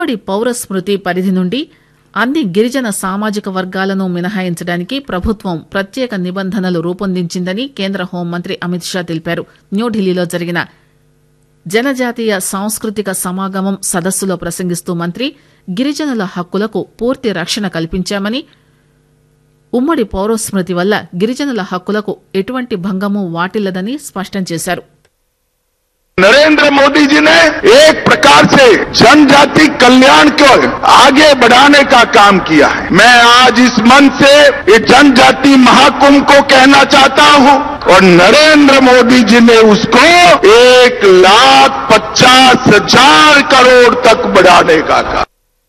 ఉమ్మడి పౌర స్మృతి పరిధి నుండి అన్ని గిరిజన సామాజిక వర్గాలను మినహాయించడానికి ప్రభుత్వం ప్రత్యేక నిబంధనలు రూపొందించిందని కేంద్ర హోంమంత్రి అమిత్ షా తెలిపారు న్యూఢిల్లీలో జరిగిన జనజాతీయ సాంస్కృతిక సమాగమం సదస్సులో ప్రసంగిస్తూ మంత్రి గిరిజనుల హక్కులకు పూర్తి రక్షణ కల్పించామని ఉమ్మడి పౌరస్మృతి వల్ల గిరిజనుల హక్కులకు ఎటువంటి భంగము వాటిల్లదని స్పష్టం చేశారు नरेंद्र मोदी जी ने एक प्रकार से जनजाति कल्याण को आगे बढ़ाने का काम किया है मैं आज इस मन से ये जनजाति महाकुंभ को कहना चाहता हूं और नरेंद्र मोदी जी ने उसको एक लाख पचास हजार करोड़ तक बढ़ाने का काम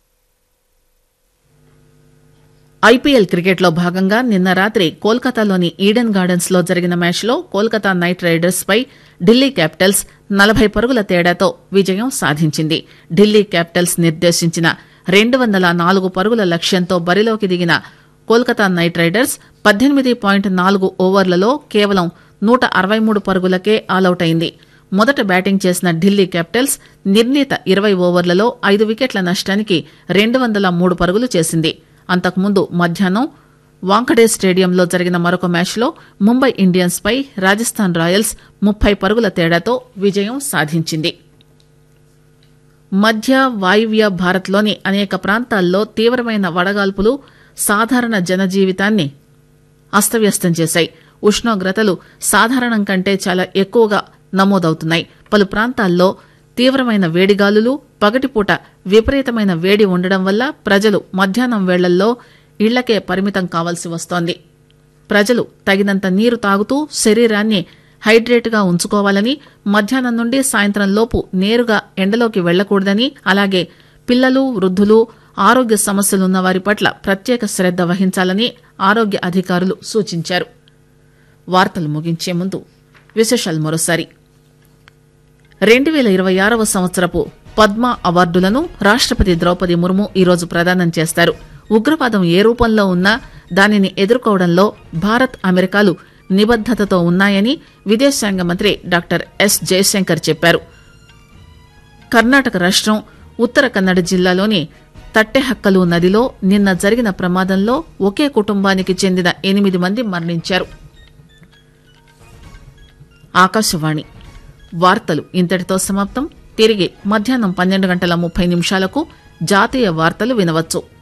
ఐపీఎల్ క్రికెట్లో భాగంగా నిన్న రాత్రి కోల్కతాలోని ఈడెన్ గార్డెన్స్ లో జరిగిన మ్యాచ్లో కోల్కతా నైట్ రైడర్స్ పై ఢిల్లీ క్యాపిటల్స్ నలభై పరుగుల తేడాతో విజయం సాధించింది ఢిల్లీ క్యాపిటల్స్ నిర్దేశించిన రెండు వందల నాలుగు పరుగుల లక్ష్యంతో బరిలోకి దిగిన కోల్కతా నైట్ రైడర్స్ పద్దెనిమిది పాయింట్ నాలుగు ఓవర్లలో కేవలం నూట అరవై మూడు పరుగులకే ఆలౌట్ అయింది మొదట బ్యాటింగ్ చేసిన ఢిల్లీ క్యాపిటల్స్ నిర్ణీత ఇరవై ఓవర్లలో ఐదు వికెట్ల నష్టానికి రెండు వందల మూడు పరుగులు చేసింది అంతకుముందు మధ్యాహ్నం వాంఖడే స్టేడియంలో జరిగిన మరొక మ్యాచ్లో ముంబై ఇండియన్స్ పై రాజస్థాన్ రాయల్స్ ముప్పై పరుగుల తేడాతో విజయం సాధించింది మధ్య వాయువ్య భారత్లోని అనేక ప్రాంతాల్లో తీవ్రమైన వడగాల్పులు సాధారణ జనజీవితాన్ని అస్తవ్యస్తం చేశాయి ఉష్ణోగ్రతలు సాధారణం కంటే చాలా ఎక్కువగా నమోదవుతున్నాయి పలు ప్రాంతాల్లో తీవ్రమైన వేడిగాలులు పగటిపూట విపరీతమైన వేడి ఉండడం వల్ల ప్రజలు మధ్యాహ్నం వేళల్లో ఇళ్లకే పరిమితం కావాల్సి వస్తోంది ప్రజలు తగినంత నీరు తాగుతూ శరీరాన్ని హైడ్రేట్గా ఉంచుకోవాలని మధ్యాహ్నం నుండి సాయంత్రం లోపు నేరుగా ఎండలోకి వెళ్లకూడదని అలాగే పిల్లలు వృద్ధులు ఆరోగ్య సమస్యలున్న వారి పట్ల ప్రత్యేక శ్రద్ద వహించాలని ఆరోగ్య అధికారులు సూచించారు వార్తలు ముగించే ముందు విశేషాలు మరోసారి రెండు వేల ఇరవై ఆరవ సంవత్సరపు పద్మ అవార్డులను రాష్టపతి ద్రౌపది ముర్ము ఈరోజు ప్రదానం చేస్తారు ఉగ్రవాదం ఏ రూపంలో ఉన్నా దానిని ఎదుర్కోవడంలో భారత్ అమెరికాలు నిబద్దతతో ఉన్నాయని విదేశాంగ మంత్రి డాక్టర్ ఎస్ జయశంకర్ చెప్పారు కర్ణాటక రాష్టం ఉత్తర కన్నడ జిల్లాలోని తట్టెహక్కలు నదిలో నిన్న జరిగిన ప్రమాదంలో ఒకే కుటుంబానికి చెందిన ఎనిమిది మంది మరణించారు ఆకాశవాణి వార్తలు ఇంతటితో సమాప్తం తిరిగి మధ్యాహ్నం పన్నెండు గంటల ముప్పై నిమిషాలకు జాతీయ వార్తలు వినవచ్చు